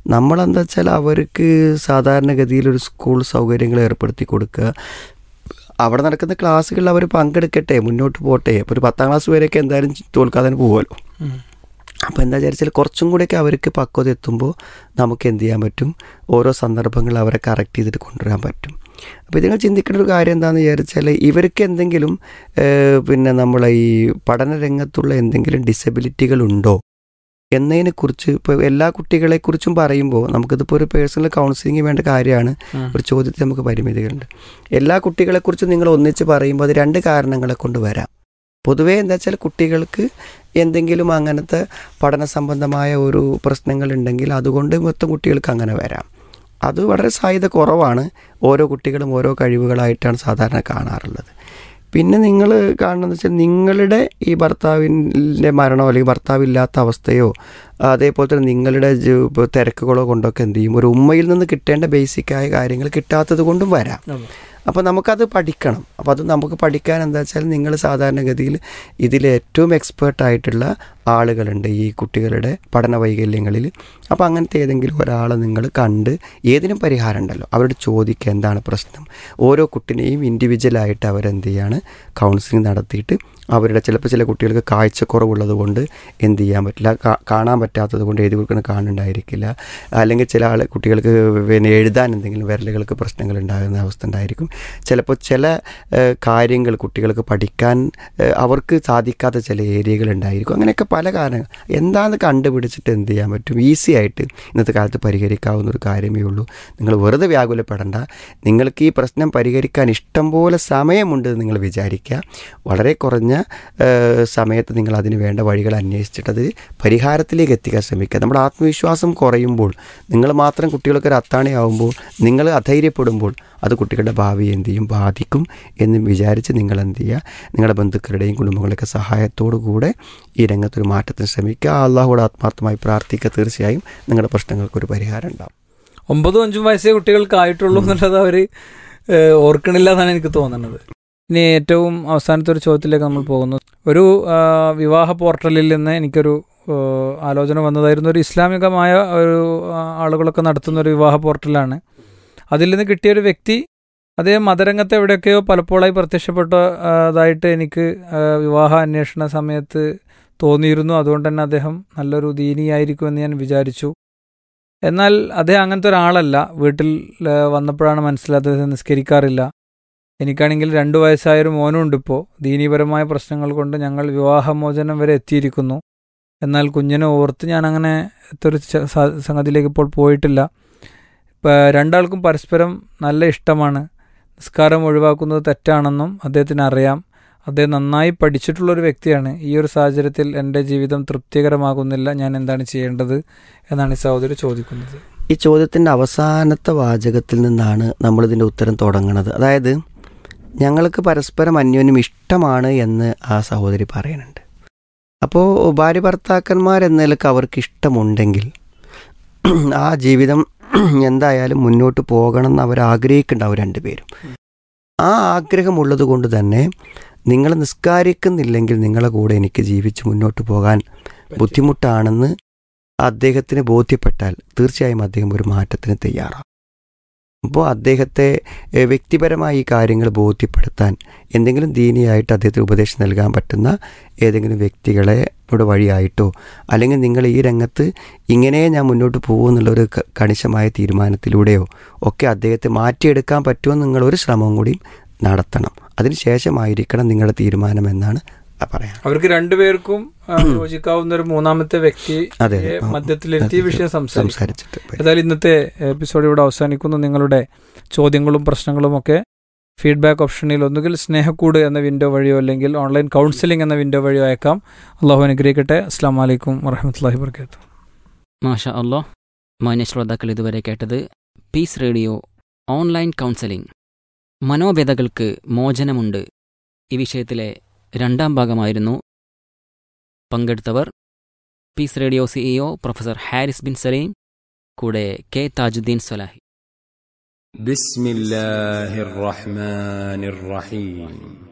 നമ്മളെന്താ വെച്ചാൽ അവർക്ക് സാധാരണഗതിയിൽ ഒരു സ്കൂൾ സൗകര്യങ്ങൾ ഏർപ്പെടുത്തി കൊടുക്കുക അവിടെ നടക്കുന്ന ക്ലാസ്സുകളിൽ അവർ പങ്കെടുക്കട്ടെ മുന്നോട്ട് പോട്ടെ അപ്പോൾ ഒരു പത്താം ക്ലാസ് വരെയൊക്കെ എന്തായാലും തോൽക്കാതെ തന്നെ പോകുമല്ലോ അപ്പോൾ എന്താ വിചാരിച്ചാൽ കുറച്ചും കൂടെയൊക്കെ അവർക്ക് പക്വത എത്തുമ്പോൾ നമുക്ക് എന്ത് ചെയ്യാൻ പറ്റും ഓരോ സന്ദർഭങ്ങളിൽ അവരെ കറക്റ്റ് ചെയ്തിട്ട് കൊണ്ടുവരാൻ പറ്റും അപ്പോൾ നിങ്ങൾ ചിന്തിക്കേണ്ട ഒരു കാര്യം എന്താണെന്ന് വിചാരിച്ചാൽ ഇവർക്ക് എന്തെങ്കിലും ഏഹ്, പിന്നെ നമ്മളെ ഈ പഠന രംഗത്തുള്ള എന്തെങ്കിലും ഡിസബിലിറ്റികൾ ഉണ്ടോ എന്നതിനെക്കുറിച്ച് ഇപ്പോൾ എല്ലാ കുട്ടികളെക്കുറിച്ചും പറയുമ്പോൾ നമുക്കിതിപ്പോൾ ഒരു പേഴ്സണൽ കൗൺസിലിംഗ് വേണ്ട കാര്യമാണ് ഒരു ചോദ്യത്തിൽ നമുക്ക് പരിമിതികളുണ്ട് എല്ലാ കുട്ടികളെക്കുറിച്ചും നിങ്ങൾ ഒന്നിച്ച് പറയുമ്പോൾ അത് രണ്ട് കാരണങ്ങളെ കൊണ്ട് വരാം പൊതുവേ എന്താ വെച്ചാൽ കുട്ടികൾക്ക് എന്തെങ്കിലും അങ്ങനത്തെ പഠന സംബന്ധമായ ഒരു പ്രശ്നങ്ങൾ ഉണ്ടെങ്കിൽ അതുകൊണ്ട് മൊത്തം കുട്ടികൾക്ക് അങ്ങനെ വരാം അത് വളരെ സാധ്യത കുറവാണ് ഓരോ കുട്ടികളും ഓരോ കഴിവുകളായിട്ടാണ് സാധാരണ കാണാറുള്ളത് പിന്നെ നിങ്ങൾ കാണുന്നത് വെച്ചാൽ നിങ്ങളുടെ ഈ ഭർത്താവിൻ്റെ മരണമോ അല്ലെങ്കിൽ ഭർത്താവില്ലാത്ത അവസ്ഥയോ അതേപോലെ തന്നെ നിങ്ങളുടെ ജ- ഇപ്പൊ തിരക്കുകളോ കൊണ്ടൊക്കെ എന്ത് ചെയ്യും ഒരു ഉമ്മയിൽ നിന്ന് കിട്ടേണ്ട ബേസിക്കായ കാര്യങ്ങൾ കിട്ടാത്തത് കൊണ്ടും വരാം അപ്പോൾ നമുക്കത് പഠിക്കണം അപ്പോൾ അത് നമുക്ക് പഠിക്കാൻ എന്താ വെച്ചാൽ നിങ്ങൾ സാധാരണഗതിയിൽ ഇതിൽ ഏറ്റവും എക്സ്പേർട്ട് ആയിട്ടുള്ള ആളുകളുണ്ട് ഈ കുട്ടികളുടെ പഠന വൈകല്യങ്ങളിൽ അപ്പോൾ അങ്ങനത്തെ ഏതെങ്കിലും ഒരാളെ നിങ്ങൾ കണ്ട് ഏതിനും പരിഹാരം ഉണ്ടല്ലോ അവരോട് ചോദിക്കുക എന്താണ് പ്രശ്നം ഓരോ കുട്ടിനെയും ഇൻഡിവിജ്വലായിട്ട് അവരെന്ത് ചെയ്യാണ് കൗൺസിലിംഗ് നടത്തിയിട്ട് അവരുടെ ചിലപ്പോൾ ചില കുട്ടികൾക്ക് കാഴ്ചക്കുറവുള്ളത് കൊണ്ട് എന്ത് ചെയ്യാൻ പറ്റില്ല കാ- കാണാൻ പറ്റാത്തത് കൊണ്ട് എഴുതി കൊടുക്കുന്ന കാണുന്നുണ്ടായിരിക്കില്ല അല്ലെങ്കിൽ ചില ആൾ കുട്ടികൾക്ക് പിന്നെ എഴുതാൻ എന്തെങ്കിലും വിരലുകൾക്ക് പ്രശ്നങ്ങൾ ഉണ്ടാകുന്ന അവസ്ഥ ഉണ്ടായിരിക്കും ചിലപ്പോൾ ചില ഏഹ്, കാര്യങ്ങൾ കുട്ടികൾക്ക് പഠിക്കാൻ ഏഹ്, അവർക്ക് സാധിക്കാത്ത ചില ഏരിയകൾ ഉണ്ടായിരിക്കും അങ്ങനെയൊക്കെ പല കാരണങ്ങൾ എന്താണെന്ന് കണ്ടുപിടിച്ചിട്ട് എന്ത് ചെയ്യാൻ പറ്റും ഈസി ആയിട്ട് ഇന്നത്തെ കാലത്ത് പരിഹരിക്കാവുന്ന ഒരു കാര്യമേ ഉള്ളൂ നിങ്ങൾ വെറുതെ വ്യാകുലപ്പെടേണ്ട നിങ്ങൾക്ക് ഈ പ്രശ്നം പരിഹരിക്കാൻ ഇഷ്ടം പോലെ സമയമുണ്ട് എന്ന് നിങ്ങൾ വിചാരിക്കുക വളരെ കുറഞ്ഞ ഏഹ്, സമയത്ത് നിങ്ങൾ അതിന് വേണ്ട വഴികൾ അന്വേഷിച്ചിട്ട് അത് പരിഹാരത്തിലേക്ക് എത്തിക്കാൻ ശ്രമിക്കുക നമ്മുടെ ആത്മവിശ്വാസം കുറയുമ്പോൾ നിങ്ങൾ മാത്രം കുട്ടികൾക്ക് ഒരു അത്താണിയാവുമ്പോൾ നിങ്ങൾ അധൈര്യപ്പെടുമ്പോൾ അത് കുട്ടികളുടെ ഭാവിയെ എന്ത് ചെയ്യും ബാധിക്കും എന്ന് വിചാരിച്ച് നിങ്ങൾ എന്ത് ചെയ്യുക നിങ്ങളുടെ ബന്ധുക്കളുടെയും കുടുംബങ്ങളുടെയൊക്കെ സഹായത്തോടു കൂടെ ഈ രംഗത്തൊരു മാറ്റത്തിന് ശ്രമിക്കുക അള്ളാഹുടെ ആത്മാർത്ഥമായി പ്രാർത്ഥിക്കുക തീർച്ചയായും നിങ്ങളുടെ പ്രശ്നങ്ങൾക്കൊരു പരിഹാരം ഉണ്ടാവും ഒമ്പതും അഞ്ചും വയസ്സേ കുട്ടികൾക്ക് ആയിട്ടുള്ളൂ എന്നുള്ളത് അവർ ഓർക്കണില്ല എന്നാണ് എനിക്ക് തോന്നുന്നത് ഇനി ഏറ്റവും അവസാനത്തെ ഒരു ചോദ്യത്തിലേക്ക് നമ്മൾ പോകുന്നു ഒരു ആ, വിവാഹ പോർട്ടലിൽ നിന്ന് എനിക്കൊരു ആ, ആലോചന വന്നതായിരുന്നു ഒരു ഇസ്ലാമികമായ ഒരു ആ, ആളുകളൊക്കെ നടത്തുന്ന ഒരു വിവാഹ പോർട്ടലാണ് അതിൽ നിന്ന് കിട്ടിയ ഒരു വ്യക്തി അതേ മതരംഗത്ത് എവിടെയൊക്കെയോ പലപ്പോഴായി പ്രത്യക്ഷപ്പെട്ടതായിട്ട് എനിക്ക് ആ, വിവാഹ അന്വേഷണ സമയത്ത് തോന്നിയിരുന്നു അതുകൊണ്ട് തന്നെ അദ്ദേഹം നല്ലൊരു ദീനിയായിരിക്കുമെന്ന് ഞാൻ വിചാരിച്ചു എന്നാൽ അദ്ദേഹം അങ്ങനത്തെ ഒരാളല്ല വീട്ടിൽ ആ, വന്നപ്പോഴാണ് മനസ്സിലാത്തത് അദ്ദേഹം നിസ്കരിക്കാറില്ല എനിക്കാണെങ്കിൽ രണ്ടു വയസ്സായൊരു മോനും ഉണ്ട് ഇപ്പോൾ ദീനീപരമായ പ്രശ്നങ്ങൾ കൊണ്ട് ഞങ്ങൾ വിവാഹമോചനം വരെ എത്തിയിരിക്കുന്നു എന്നാൽ കുഞ്ഞിനെ ഓർത്ത് ഞാൻ അങ്ങനെ ഒരു ച- സ- സംഗതിയിലേക്ക് ഇപ്പോൾ പോയിട്ടില്ല ഇപ്പം രണ്ടാൾക്കും പരസ്പരം നല്ല ഇഷ്ടമാണ് നിസ്കാരം ഒഴിവാക്കുന്നത് തെറ്റാണെന്നും അദ്ദേഹത്തിന് അറിയാം അദ്ദേഹം നന്നായി പഠിച്ചിട്ടുള്ളൊരു വ്യക്തിയാണ് ഈ ഒരു സാഹചര്യത്തിൽ എൻ്റെ ജീവിതം തൃപ്തികരമാകുന്നില്ല ഞാൻ എന്താണ് ചെയ്യേണ്ടത് എന്നാണ് ഈ സഹോദരി ചോദിക്കുന്നത് ഈ ചോദ്യത്തിൻ്റെ അവസാനത്തെ വാചകത്തിൽ നിന്നാണ് നമ്മളിതിൻ്റെ ഉത്തരം തുടങ്ങുന്നത് അതായത് ഞങ്ങൾക്ക് പരസ്പരം അന്യോന്യം ഇഷ്ടമാണ് എന്ന് ആ സഹോദരി പറയുന്നുണ്ട് അപ്പോൾ ഭാര്യ ഭർത്താക്കന്മാരെന്ന നിലക്ക് അവർക്ക് ഇഷ്ടമുണ്ടെങ്കിൽ ആ ജീവിതം എന്തായാലും മുന്നോട്ട് പോകണം എന്ന് അവർ ആഗ്രഹിക്കുന്നുണ്ടാവും രണ്ടുപേരും ആ ആഗ്രഹമുള്ളത് കൊണ്ട് തന്നെ നിങ്ങൾ നിസ്കാരിക്കുന്നില്ലെങ്കിൽ നിങ്ങളെ കൂടെ എനിക്ക് ജീവിച്ച് മുന്നോട്ട് പോകാൻ ബുദ്ധിമുട്ടാണെന്ന് അദ്ദേഹത്തിന് ബോധ്യപ്പെട്ടാൽ തീർച്ചയായും അദ്ദേഹം ഒരു മാറ്റത്തിന് തയ്യാറാണ് അപ്പോൾ അദ്ദേഹത്തെ എഹ്, വ്യക്തിപരമായി ഈ കാര്യങ്ങൾ ബോധ്യപ്പെടുത്താൻ എന്തെങ്കിലും ദീനിയായിട്ട് അദ്ദേഹത്തിന് ഉപദേശം നൽകാൻ പറ്റുന്ന ഏതെങ്കിലും വ്യക്തികളെ ഇവിടെ വഴിയായിട്ടോ അല്ലെങ്കിൽ നിങ്ങൾ ഈ രംഗത്ത് ഇങ്ങനെ ഞാൻ മുന്നോട്ട് പോകുമെന്നുള്ളൊരു ക- കണിശമായ തീരുമാനത്തിലൂടെയോ ഒക്കെ അദ്ദേഹത്തെ മാറ്റിയെടുക്കാൻ പറ്റുമോ നിങ്ങളൊരു ശ്രമം കൂടി നടത്തണം അതിനുശേഷമായിരിക്കണം നിങ്ങളുടെ തീരുമാനം എന്നാണ് പറയാം അവർക്ക് രണ്ടുപേർക്കും ആ, യോജിക്കാവുന്ന ഒരു മൂന്നാമത്തെ വ്യക്തി അതെ, അതെ. ആ, മധ്യത്തിലെത്തിയ വിഷയം സംസാരിക്കും സംസാരിച്ചിട്ട് പോയി. ഏതായാലും ഇന്നത്തെ എപ്പിസോഡ് ഇവിടെ അവസാനിക്കുന്നു നിങ്ങളുടെ ചോദ്യങ്ങളും പ്രശ്നങ്ങളും ഒക്കെ ഫീഡ്ബാക്ക് ഓപ്ഷനിൽ ഒന്നുകിൽ സ്നേഹക്കൂട് എന്ന വിൻഡോ വഴിയോ അല്ലെങ്കിൽ ഓൺലൈൻ കൗൺസിലിംഗ് എന്ന വിൻഡോ വഴിയോ അയക്കാം അള്ളാഹു അനുഗ്രഹിക്കട്ടെ അസ്സാം വലൈക്കും വറഹമത്തല്ലാഹി വർക്കാത്തു മാഷ അല്ലോ മാന്യ ശ്രോതാക്കൾ ഇതുവരെ കേട്ടത് പീസ് റേഡിയോ ഓൺലൈൻ കൗൺസലിംഗ് മനോവ്യതകൾക്ക് മോചനമുണ്ട് ഈ വിഷയത്തിലെ രണ്ടാം ഭാഗമായിരുന്നു പങ്കെടുത്തവർ peace radio CEO professor Haris bin Saleem കൂടെ കെ താജുദ്ദീൻ സൊലാഹി بسم الله الرحمن الرحيم